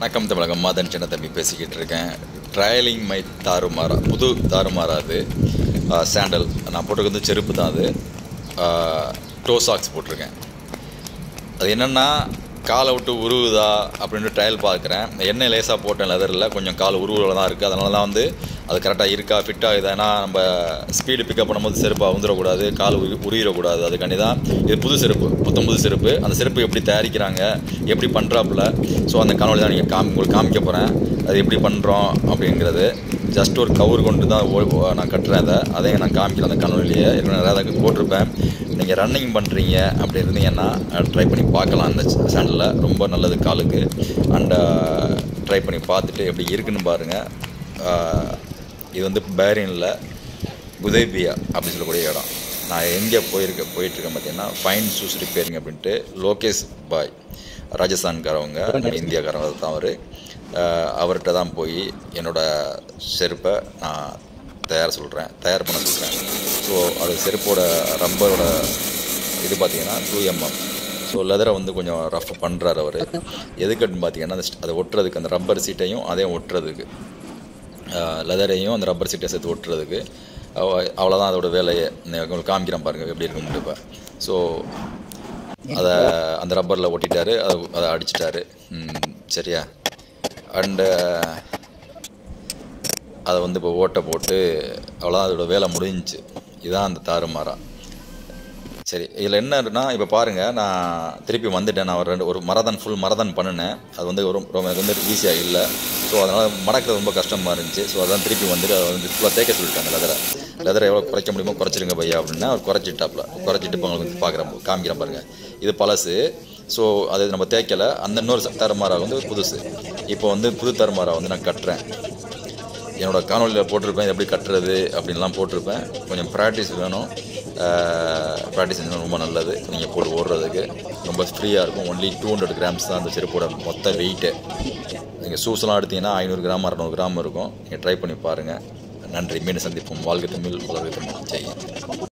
வணக்கம் தமிழகம் மாதன் சின்ன தம்பி பேசிக்கிட்டு இருக்கேன் ட்ரையலிங் மை தாறுமாறா புது தாறுமாறா அது சாண்டல் நான் போட்டிருக்கிறது செருப்பு தான் அது டோ சாக்ஸ் போட்டிருக்கேன் அது என்னென்னா காலை விட்டு உருவுதா அப்படின்னு ட்ரையல் பார்க்குறேன் எண்ணெய் லேசாக போட்டேன் லெதரில் கொஞ்சம் கால் உருவில் தான் இருக்குது அதனால தான் வந்து அது கரெக்டாக இருக்கா ஃபிட் ஆகுது ஏன்னா நம்ம ஸ்பீடு பிக்கப் பண்ணும்போது செருப்பு அவுந்துடக்கூடாது கால் உரி உருகிடக்கூடாது அதுக்காண்டி தான் இது புது செருப்பு புத்தம் புது செருப்பு அந்த செருப்பு எப்படி தயாரிக்கிறாங்க எப்படி பண்ணுறாப்புல ஸோ அந்த காணொலி தான் நீங்கள் காமி உங்களுக்கு காமிக்க போகிறேன் அது எப்படி பண்ணுறோம் அப்படிங்கிறது ஜஸ்ட் ஒரு கவர் கொண்டு தான் ஓ- ஓ- நான் கட்டுறேன் அதை அதையும் நான் காமிக்கிறேன் அந்த காணொலியை ஏற்கனவே நிறையா அதை போட்டிருப்பேன் நீங்கள் ரன்னிங் பண்ணுறீங்க அப்படி இருந்தீங்கன்னா ட்ரை பண்ணி பார்க்கலாம் அந்த சேனலில் ரொம்ப நல்லது காலுக்கு அண்ட் ட்ரை பண்ணி பார்த்துட்டு எப்படி இருக்குன்னு பாருங்கள் இது வந்து பேரினில் குதைபியா அப்படின்னு சொல்லக்கூடிய இடம் நான் எங்கே போயிருக்கேன் போயிட்டுருக்கேன் பார்த்தீங்கன்னா ஃபைன் ஷூஸ் ரிப்பேரிங் அப்படின்ட்டு லோகேஷ் பாய் ராஜஸ்தான்காரவங்க நம்ம இந்தியாக்காரங்க தான் அவர் அவர்கிட்ட தான் போய் என்னோடய செருப்பை நான் தயார் சொல்கிறேன் தயார் பண்ண சொல்கிறேன் ஸோ அது செருப்போட ரப்பரோட இது பார்த்தீங்கன்னா டூ எம்எம் ஸோ லெதரை வந்து கொஞ்சம் ரஃப் பண்ணுறாரு அவர் எதுக்குன்னு பார்த்தீங்கன்னா அந்த st- அதை ஒட்டுறதுக்கு அந்த ரப்பர் சீட்டையும் அதையும் ஒட்டுறதுக்கு லெதரையும் அந்த ரப்பர் சீட்டை சேர்த்து ஒட்டுறதுக்கு அவ- அவ்வளோதான் அதோட வேலையை நான் உங்களுக்கு காமிக்கிறேன் பாருங்கள் எப்படி இருக்குன்னு இப்போ ஸோ அதை அந்த ரப்பரில் ஒட்டிட்டாரு அதை அதை அடிச்சிட்டாரு ம், சரியா அண்டு அதை வந்து இப்போ ஓட்டை போட்டு அவ்வளோதான் அதோட வேலை முடிஞ்சுச்சு இதுதான் அந்த தாறுமாறா சரி இதில் என்னன்னா இப்போ பாருங்கள் நான் திருப்பி வந்துட்டேன் நான் ஒரு ரெண்டு ஒரு மரதன் ஃபுல் மரதன் பண்ணினேன் அது வந்து ஒரு ரொம்ப எனக்கு வந்து ஈஸியாக இல்லை ஸோ அதனால் மடக்கிறது ரொம்ப கஷ்டமாக இருந்துச்சு ஸோ அதான் திருப்பி வந்துட்டு அதை வந்து ஃபுல்லாக தேய்க்க சொல்லிட்டாங்க லெதரை லெதரை எவ்வளோ குறைக்க முடியுமோ குறைச்சிருங்க பையா அப்படின்னா அவர் குறைச்சிட்டாப்ல குறைச்சிட்டு இப்போ உங்களுக்கு வந்து பார்க்குறேன் காமிக்கிறேன் பாருங்கள் இது பழசு ஸோ அது நம்ம தேய்க்கலை அந்த இன்னொரு தருமாரா வந்து புதுசு இப்போ வந்து புது தருமாரா வந்து நான் கட்டுறேன் என்னோட காணொலியில் போட்டிருப்பேன் இது எப்படி கட்டுறது அப்படின்லாம் போட்டிருப்பேன் கொஞ்சம் ப்ராக்டிஸ் வேணும் ப்ராக்டிஸ் செஞ்சா ரொம்ப நல்லது நீங்கள் போட்டு ஓடுறதுக்கு ரொம்ப ஃப்ரீயாக இருக்கும் ஒன்லி டூ ஹண்ட்ரட் கிராம்ஸ் தான் அந்த செருப்போட மொத்த வெயிட்டு நீங்கள் ஷூஸ்லாம் எடுத்தீங்கன்னா ஐநூறு கிராம் அறநூறு கிராம் இருக்கும் நீங்கள் ட்ரை பண்ணி பாருங்கள் நன்றி மீண்டும் சந்திப்போம் வாழ்க தமிழ் வளர்க தமிழ் ஜெய் ஹிந்த்.